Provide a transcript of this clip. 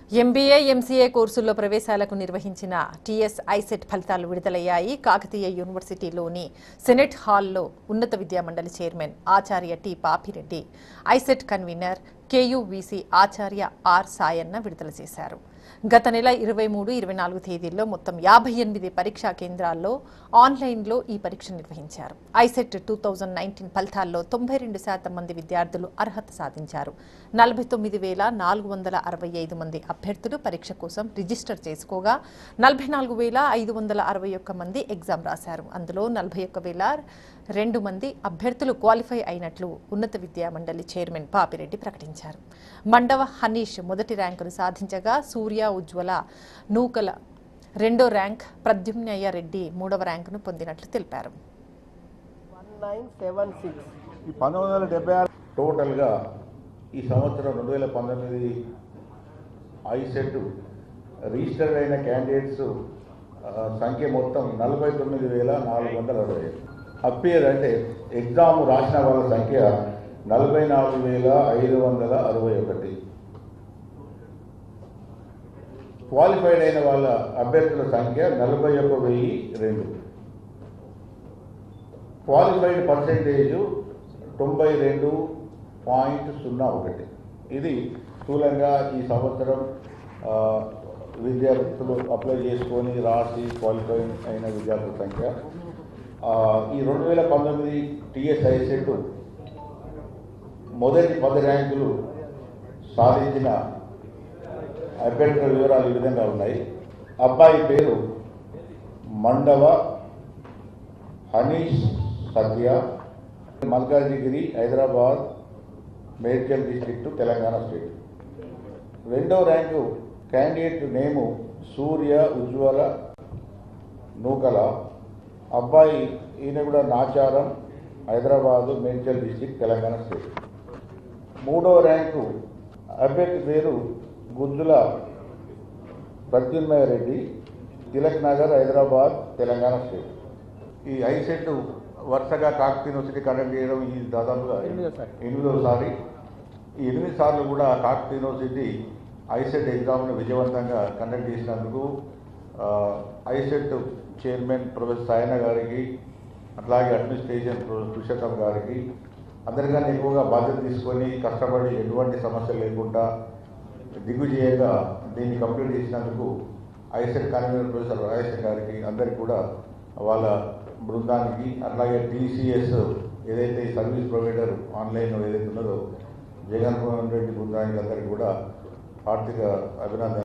MBA MCA కోర్సుల్లో ప్రవేశాలకు నిర్వహించిన TS ICET ఫలితాలు విడుదలయ్యాయి కాకతీయ యూనివర్సిటీలోని సెనెట్ హాల్లో ఉన్నత విద్యామండలి చైర్మన్ ఆచార్య T Papireddy ICET convener KU VC ఆచార్య ఆర్ సాయన్న విడుదల చేశారు గత నెల ఇరవై మూడు ఇరవై నాలుగు తేదీల్లో మొత్తం యాభై ఎనిమిది పరీక్షా కేంద్రాల్లో ఆన్లైన్లో ఈ పరీక్ష నిర్వహించారు ఐసెట్ టూ థౌజండ్ నైన్టీన్ ఫలితాల్లో తొంభై రెండు శాతం మంది విద్యార్థులు అర్హత సాధించారు నలభై తొమ్మిది వేల నాలుగు వందల అరవై ఐదు మంది అభ్యర్థులు పరీక్ష కోసం రిజిస్టర్ చేసుకోగా నలభై నాలుగు వేల ఐదు వందల అరవై ఒక్క మంది ఎగ్జామ్ రాశారు అందులో నలభై ఒక్క వేల రెండు మంది అభ్యర్థులు క్వాలిఫై అయినట్లు ఉన్నత విద్యా మండలి చైర్మన్ పాపిరెడ్డి ప్రకటించారు మండవ హనీష్ మొదటి ర్యాంకును సాధించగా సూర్య ఉజ్వల నూకల రెండో ర్యాంక్ ప్రద్యుమ్నయ్య రెడ్డి మూడవ ర్యాంకును పొందినట్లు తెలిపారు వన్ నైన్ సెవెన్ సిక్స్ ఈ పంతొమ్మిది వందల డెబ్బై ఆరు టోటల్గా ఈ సంవత్సరం రెండు వేల పంతొమ్మిది ఐసెట్ రిజిస్టర్ అయిన క్యాండిడేట్స్ ఆ, సంఖ్య మొత్తం నలభై తొమ్మిది వేల నాలుగు వందల అరవై ఐదు అప్పేర్ అంటే ఎగ్జామ్ రాసిన వాళ్ళ సంఖ్య నలభై నాలుగు వేల ఐదు వందల అరవై ఒకటి క్వాలిఫైడ్ అయిన వాళ్ళ అభ్యర్థుల సంఖ్య నలభై ఒక వెయ్యి రెండు క్వాలిఫైడ్ పర్సెంటేజ్ తొంభై రెండు పాయింట్ సున్నా ఒకటి ఇది స్థూలంగా ఈ సంవత్సరం ఆ, విద్యార్థులు అప్లై చేసుకొని రాసి క్వాలిఫై అయిన విద్యార్థుల సంఖ్య ఆ, ఈ రెండు వేల పంతొమ్మిది టీఎస్ఐ సెట్ మొదటి పది ర్యాంకులు సాధించిన అభ్యర్థుల వివరాలు ఈ విధంగా ఉన్నాయి అబ్బాయి పేరు మండవ హనీష్ సత్య మల్కాజిగిరి హైదరాబాద్ మేడ్చల్ డిస్ట్రిక్ట్ తెలంగాణ స్టేట్ రెండో ర్యాంకు క్యాండిడేట్ నేము సూర్య ఉజ్వల నూకల అబ్బాయి ఈయన కూడా నాచారం హైదరాబాదు మేడ్చల్ డిస్ట్రిక్ట్ తెలంగాణ స్టేట్ మూడో ర్యాంకు అభ్యర్థి పేరు గుజ్జుల ప్రద్యున్మయ రెడ్డి తిలక్ నగర్ హైదరాబాద్ తెలంగాణ స్టేట్ ఈ ఐసెట్ వరుసగా కాకతీయ యూనివర్సిటీ కండక్ట్ చేయడం ఈ దాదాపుగా ఎనిమిదోసారి. ఎనిమిదోసారి ఈ ఎనిమిది సార్లు కూడా కాకతీయ యూనివర్సిటీ ఐసెట్ ఎగ్జామ్ను విజయవంతంగా కండక్ట్ చేసినందుకు ఆ, ఐసెట్ చైర్మన్ ప్రొఫెసర్ సాయన గారికి అట్లాగే అడ్మినిస్ట్రేషన్ ప్రొఫెసర్ పురుషోత్తం గారికి అందరికన్నా ఎక్కువగా బాధ్యత తీసుకొని కష్టపడి ఎటువంటి సమస్యలు లేకుండా దిగ్విజయంగా దీన్ని కంప్లీట్ చేసినందుకు ఐసెట్ కన్వీనర్ ప్రొఫెసర్ రాజేశ్వర్ గారికి అందరికీ కూడా వాళ్ళ బృందానికి అట్లాగే టీసీఎస్ ఏదైతే ఈ సర్వీస్ ప్రొవైడర్ ఆన్లైన్ ఏదైతే ఉన్నదో జగన్మోహన్ రెడ్డి బృందానికి అందరికీ కూడా హార్దిక అభినందన